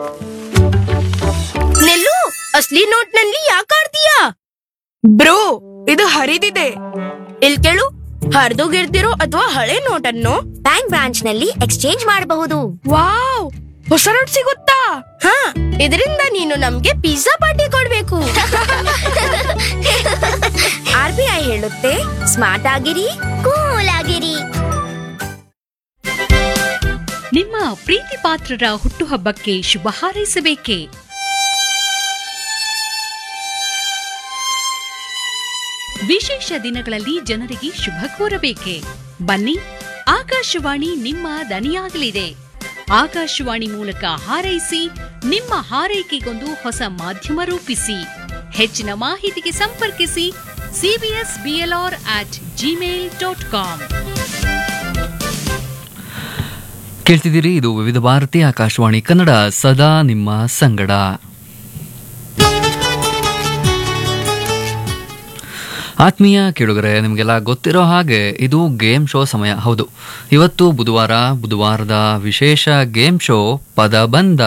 ನೆಲ್ಲು ಅಸ್ಲಿ ನೋಟ್ ನಲ್ಲಿ ಯಾಕೆ ಆಡ್ತೀಯಾ ಬ್ರೋ ಇದು ಹರಿದಿದೆ ಇಲ್ ಕೇಳು ಹರಿದೋಗಿರ್ತಿರೋ ಅಥವಾ ಹಳೆ ನೋಟನ್ನು ಬ್ಯಾಂಕ್ ಬ್ರಾಂಚ್ ನಲ್ಲಿ ಎಕ್ಸ್ಚೇಂಜ್ ಮಾಡಬಹುದು ವಾವ್ ಹೊಸ ನೋಟ್ ಸಿಗುತ್ತಾ ಹಾ ಇದರಿಂದ ನೀನು ನಮ್ಗೆ ಪಿಜ್ಜಾ ಪಾರ್ಟಿ ಕೊಡ್ಬೇಕು ಆರ್ ಬಿ ಐ ಹೇಳುತ್ತೆ ಸ್ಮಾರ್ಟ್ ಆಗಿರಿ ಕೂಲ್ ಆಗಿರಿ ನಿಮ್ಮ ಪ್ರೀತಿ ಪಾತ್ರರ ಹುಟ್ಟುಹಬ್ಬಕ್ಕೆ ಶುಭ ಹಾರೈಸಬೇಕೇ ವಿಶೇಷ ದಿನಗಳಲ್ಲಿ ಜನರಿಗೆ ಶುಭ ಕೋರಬೇಕೆ ಬನ್ನಿ ಆಕಾಶವಾಣಿ ನಿಮ್ಮ ದನಿಯಾಗಲಿದೆ ಆಕಾಶವಾಣಿ ಮೂಲಕ ಹಾರೈಸಿ ನಿಮ್ಮ ಹಾರೈಕೆಗೊಂದು ಹೊಸ ಮಾಧ್ಯಮ ರೂಪಿಸಿ ಹೆಚ್ಚಿನ ಮಾಹಿತಿಗೆ ಸಂಪರ್ಕಿಸಿ CBS BLR at gmail dot com ಕೇಳ್ತಿದ್ದೀರಿ ಇದು ವಿವಿಧ ಭಾರತಿ ಆಕಾಶವಾಣಿ ಕನ್ನಡ ಸದಾ ನಿಮ್ಮ ಸಂಗಡ ಆತ್ಮೀಯ ಕೇಳುಗರೆ ನಿಮಗೆಲ್ಲ ಗೊತ್ತಿರೋ ಹಾಗೆ ಇದು ಗೇಮ್ ಶೋ ಸಮಯ ಹೌದು ಇವತ್ತು ಬುಧವಾರ ಬುಧವಾರದ ವಿಶೇಷ ಗೇಮ್ ಶೋ ಪದಬಂಧ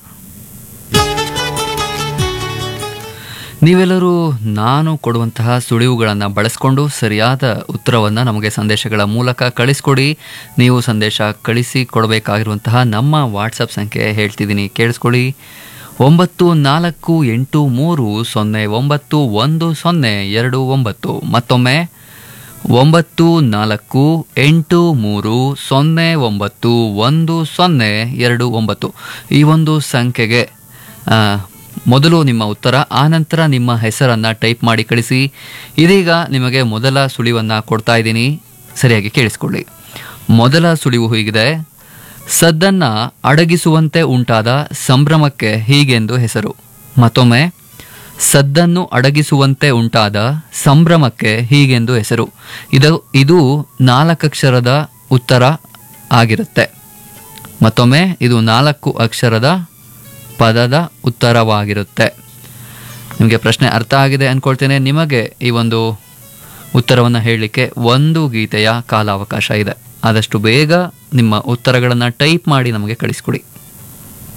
ನೀವೆಲ್ಲರೂ ನಾನು ಕೊಡುವಂತಹ ಸುಳಿವುಗಳನ್ನು ಬಳಸ್ಕೊಂಡು ಸರಿಯಾದ ಉತ್ತರವನ್ನು ನಮಗೆ ಸಂದೇಶಗಳ ಮೂಲಕ ಕಳಿಸ್ಕೊಡಿ ನೀವು ಸಂದೇಶ ಕಳಿಸಿ ಕೊಡಬೇಕಾಗಿರುವಂತಹ ನಮ್ಮ ವಾಟ್ಸಪ್ ಸಂಖ್ಯೆ ಹೇಳ್ತಿದ್ದೀನಿ ಕೇಳಿಸ್ಕೊಳ್ಳಿ ಒಂಬತ್ತು ನಾಲ್ಕು ಎಂಟು ಮೂರು ಸೊನ್ನೆ ಒಂಬತ್ತು ಒಂದು ಸೊನ್ನೆ ಎರಡು ಒಂಬತ್ತು ಮತ್ತೊಮ್ಮೆ ಒಂಬತ್ತು ನಾಲ್ಕು ಎಂಟು ಮೂರು ಸೊನ್ನೆ ಒಂಬತ್ತು ಒಂದು ಸೊನ್ನೆ ಎರಡು ಒಂಬತ್ತು ಈ ಒಂದು ಸಂಖ್ಯೆಗೆ ಆ, ಮೊದಲು ನಿಮ್ಮ ಉತ್ತರ ಆನಂತರ ನಿಮ್ಮ ಹೆಸರನ್ನು ಟೈಪ್ ಮಾಡಿ ಕಳಿಸಿ ಇದೀಗ ನಿಮಗೆ ಮೊದಲ ಸುಳಿವನ್ನು ಕೊಡ್ತಾ ಇದ್ದೀನಿ ಸರಿಯಾಗಿ ಕೇಳಿಸ್ಕೊಳ್ಳಿ ಮೊದಲ ಸುಳಿವು ಹೀಗಿದೆ ಸದ್ದನ್ನು ಅಡಗಿಸುವಂತೆ ಉಂಟಾದ ಸಂಭ್ರಮಕ್ಕೆ ಹೀಗೆಂದು ಹೆಸರು ಮತ್ತೊಮ್ಮೆ ಸದ್ದನ್ನು ಅಡಗಿಸುವಂತೆ ಉಂಟಾದ ಸಂಭ್ರಮಕ್ಕೆ ಹೀಗೆಂದು ಹೆಸರು ಇದು ಇದು ನಾಲ್ಕಕ್ಷರದ ಉತ್ತರ ಆಗಿರುತ್ತೆ ಮತ್ತೊಮ್ಮೆ ಇದು ನಾಲ್ಕು ಅಕ್ಷರದ ಪದದ ಉತ್ತರವಾಗಿರುತ್ತೆ ನಿಮಗೆ ಪ್ರಶ್ನೆ ಅರ್ಥ ಆಗಿದೆ ಅಂದ್ಕೊಳ್ತೇನೆ ನಿಮಗೆ ಈ ಒಂದು ಉತ್ತರವನ್ನು ಹೇಳಲಿಕ್ಕೆ ಒಂದು ಗೀತೆಯ ಕಾಲಾವಕಾಶ ಇದೆ ಆದಷ್ಟು ಬೇಗ ನಿಮ್ಮ ಉತ್ತರಗಳನ್ನು ಟೈಪ್ ಮಾಡಿ ನಮಗೆ ಕಳಿಸ್ಕೊಡಿ